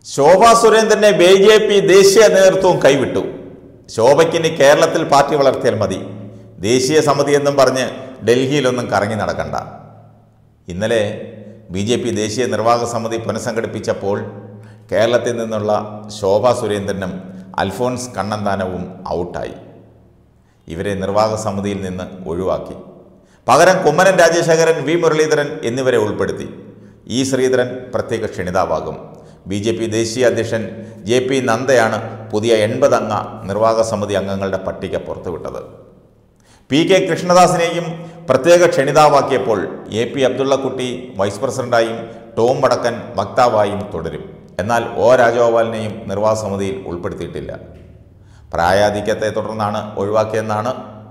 ശോഭാ സുരേന്ദ്രനെ B J P ദേശീയ നേതൃത്വവും കൈവിട്ടു ശോഭയ്ക്കിനി കേരളത്തിൽ പാർട്ടി വളർത്തിയാൽ മതി ദേശീയ സമിതി എന്നും പറഞ്ഞ് ഡൽഹിയിലൊന്നും കറങ്ങി നടക്കണ്ട ഇന്നലെ ബി ജെ പി ദേശീയ നിർവാഹക സമിതി പുനഃസംഘടിപ്പിച്ചപ്പോൾ കേരളത്തിൽ നിന്നുള്ള ശോഭാ സുരേന്ദ്രനും അൽഫോൺസ് കണ്ണന്താനവും ഔട്ടായി ഇവരെ നിർവാഹക സമിതിയിൽ നിന്ന് ഒഴിവാക്കി പകരം കുമ്മനം രാജശേഖരൻ വി മുരളീധരൻ എന്നിവരെ ഉൾപ്പെടുത്തി ഇ ശ്രീധരൻ പ്രത്യേക ക്ഷണിതാവാകും ബി ജെ പി ദേശീയ അധ്യക്ഷൻ ജെ പി നന്ദയാണ് പുതിയ എൺപത് അംഗ നിർവാഹക സമിതി അംഗങ്ങളുടെ പട്ടിക പുറത്തുവിട്ടത് പി കെ കൃഷ്ണദാസിനെയും പ്രത്യേക ക്ഷണിതാവാക്കിയപ്പോൾ എ പി അബ്ദുള്ളക്കുട്ടി വൈസ് പ്രസിഡന്റായും ടോം വടക്കൻ വക്താവായും തുടരും എന്നാൽ ഒ രാജഗോപാലിനെയും നിർവാഹക സമിതിയിൽ ഉൾപ്പെടുത്തിയിട്ടില്ല പ്രായാധിക്യത്തെ തുടർന്നാണ് ഒഴിവാക്കിയെന്നാണ്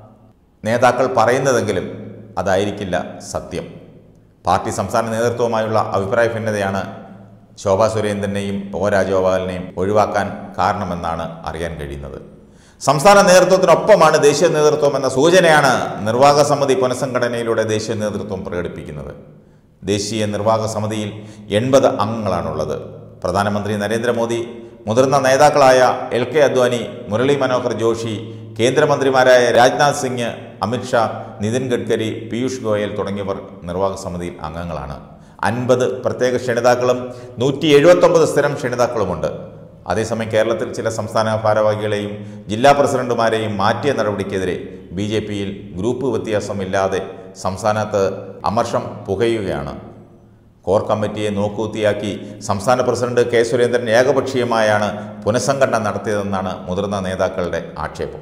നേതാക്കൾ പറയുന്നതെങ്കിലും അതായിരിക്കില്ല സത്യം പാർട്ടി സംസ്ഥാന നേതൃത്വവുമായുള്ള അഭിപ്രായ ഭിന്നതയാണ് ശോഭാ സുരേന്ദ്രനെയും ഒ രാജഗോപാലിനെയും ഒഴിവാക്കാൻ കാരണമെന്നാണ് അറിയാൻ കഴിയുന്നത് സംസ്ഥാന നേതൃത്വത്തിനൊപ്പമാണ് ദേശീയ നേതൃത്വം എന്ന സൂചനയാണ് നിർവാഹക സമിതി പുനഃസംഘടനയിലൂടെ ദേശീയ നേതൃത്വം പ്രകടിപ്പിക്കുന്നത് ദേശീയ നിർവാഹക സമിതിയിൽ എൺപത് അംഗങ്ങളാണുള്ളത് പ്രധാനമന്ത്രി നരേന്ദ്രമോദി മുതിർന്ന നേതാക്കളായ എൽ കെ അദ്വാനി മുരളി മനോഹർ ജോഷി കേന്ദ്രമന്ത്രിമാരായ രാജ്നാഥ് സിംഗ് അമിത്ഷാ നിതിൻ ഗഡ്കരി പീയൂഷ് ഗോയൽ തുടങ്ങിയവർ നിർവാഹക സമിതിയിൽ അംഗങ്ങളാണ് അൻപത് പ്രത്യേക ക്ഷണിതാക്കളും നൂറ്റി എഴുപത്തൊമ്പത് സ്ഥിരം ക്ഷണിതാക്കളുമുണ്ട് അതേസമയം കേരളത്തിൽ ചില സംസ്ഥാന ഭാരവാഹികളെയും ജില്ലാ പ്രസിഡന്റുമാരെയും മാറ്റിയ നടപടിക്കെതിരെ ബി ജെ പിയിൽ ഗ്രൂപ്പ് വ്യത്യാസമില്ലാതെ സംസ്ഥാനത്ത് അമർഷം പുകയുകയാണ് കോർ കമ്മിറ്റിയെ നോക്കൂത്തിയാക്കി സംസ്ഥാന പ്രസിഡന്റ് കെ സുരേന്ദ്രൻ ഏകപക്ഷീയമായാണ് പുനഃസംഘടന നടത്തിയതെന്നാണ് മുതിർന്ന നേതാക്കളുടെ ആക്ഷേപം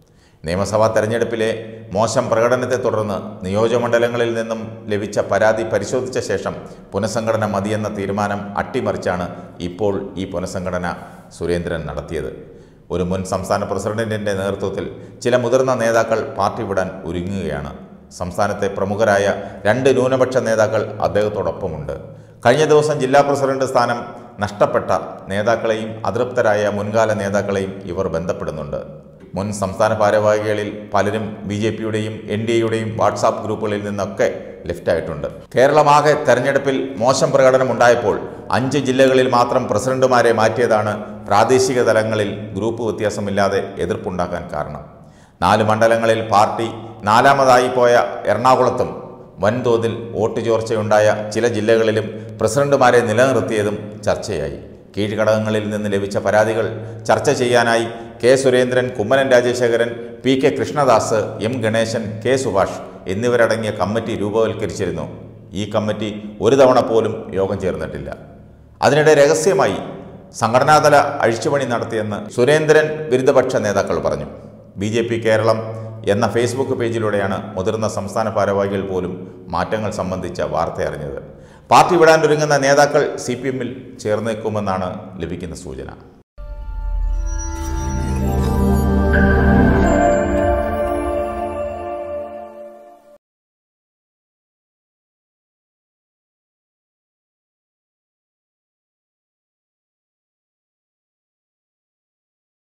നിയമസഭാ തെരഞ്ഞെടുപ്പിലെ മോശം പ്രകടനത്തെ തുടർന്ന് നിയോജകമണ്ഡലങ്ങളിൽ നിന്നും ലഭിച്ച പരാതി പരിശോധിച്ച ശേഷം പുനഃസംഘടന മതിയെന്ന തീരുമാനം അട്ടിമറിച്ചാണ് ഇപ്പോൾ ഈ പുനഃസംഘടന സുരേന്ദ്രൻ നടത്തിയത് ഒരു മുൻ സംസ്ഥാന പ്രസിഡന്റിൻ്റെ നേതൃത്വത്തിൽ ചില മുതിർന്ന നേതാക്കൾ പാർട്ടി വിടാൻ ഒരുങ്ങുകയാണ് സംസ്ഥാനത്തെ പ്രമുഖരായ രണ്ട് ന്യൂനപക്ഷ നേതാക്കൾ അദ്ദേഹത്തോടൊപ്പമുണ്ട് കഴിഞ്ഞ ദിവസം ജില്ലാ പ്രസിഡന്റ് സ്ഥാനം നഷ്ടപ്പെട്ട നേതാക്കളെയും അതൃപ്തരായ മുൻകാല നേതാക്കളെയും ഇവർ ബന്ധപ്പെടുന്നുണ്ട് മുൻ സംസ്ഥാന ഭാരവാഹികളിൽ പലരും ബി ജെ പിയുടെയും എൻ ഡി എയുടെയും വാട്സാപ്പ് ഗ്രൂപ്പുകളിൽ നിന്നൊക്കെ ലിഫ്റ്റായിട്ടുണ്ട് കേരളമാകെ തെരഞ്ഞെടുപ്പിൽ മോശം പ്രകടനമുണ്ടായപ്പോൾ അഞ്ച് ജില്ലകളിൽ മാത്രം പ്രസിഡന്റുമാരെ മാറ്റിയതാണ് പ്രാദേശിക തലങ്ങളിൽ ഗ്രൂപ്പ് വ്യത്യാസമില്ലാതെ എതിർപ്പുണ്ടാക്കാൻ കാരണം നാല് മണ്ഡലങ്ങളിൽ പാർട്ടി നാലാമതായി പോയ എറണാകുളത്തും വൻതോതിൽ വോട്ട് ചോർച്ചയുണ്ടായ ചില ജില്ലകളിലും പ്രസിഡന്റുമാരെ നിലനിർത്തിയതും ചർച്ചയായി കീഴ്ഘടകങ്ങളിൽ നിന്ന് ലഭിച്ച പരാതികൾ ചർച്ച ചെയ്യാനായി K Surendran Kummanam Rajasekharan P K Krishnadas M Ganesan K Subhash എന്നിവരടങ്ങിയ കമ്മിറ്റി രൂപവൽക്കരിച്ചിരുന്നു ഈ കമ്മിറ്റി ഒരു തവണ പോലും യോഗം ചേർന്നിട്ടില്ല അതിനിടെ രഹസ്യമായി സംഘടനാതല അഴിച്ചുപണി നടത്തിയെന്ന് സുരേന്ദ്രൻ വിരുദ്ധപക്ഷ നേതാക്കൾ പറഞ്ഞു ബി ജെ പി കേരളം എന്ന ഫേസ്ബുക്ക് പേജിലൂടെയാണ് മുതിർന്ന സംസ്ഥാന ഭാരവാഹികൾ പോലും മാറ്റങ്ങൾ സംബന്ധിച്ച വാർത്ത അറിഞ്ഞത് പാർട്ടി വിടാൻ ഒരുങ്ങുന്ന നേതാക്കൾ സി പി എമ്മിൽ ചേർന്നേക്കുമെന്നാണ് ലഭിക്കുന്ന സൂചന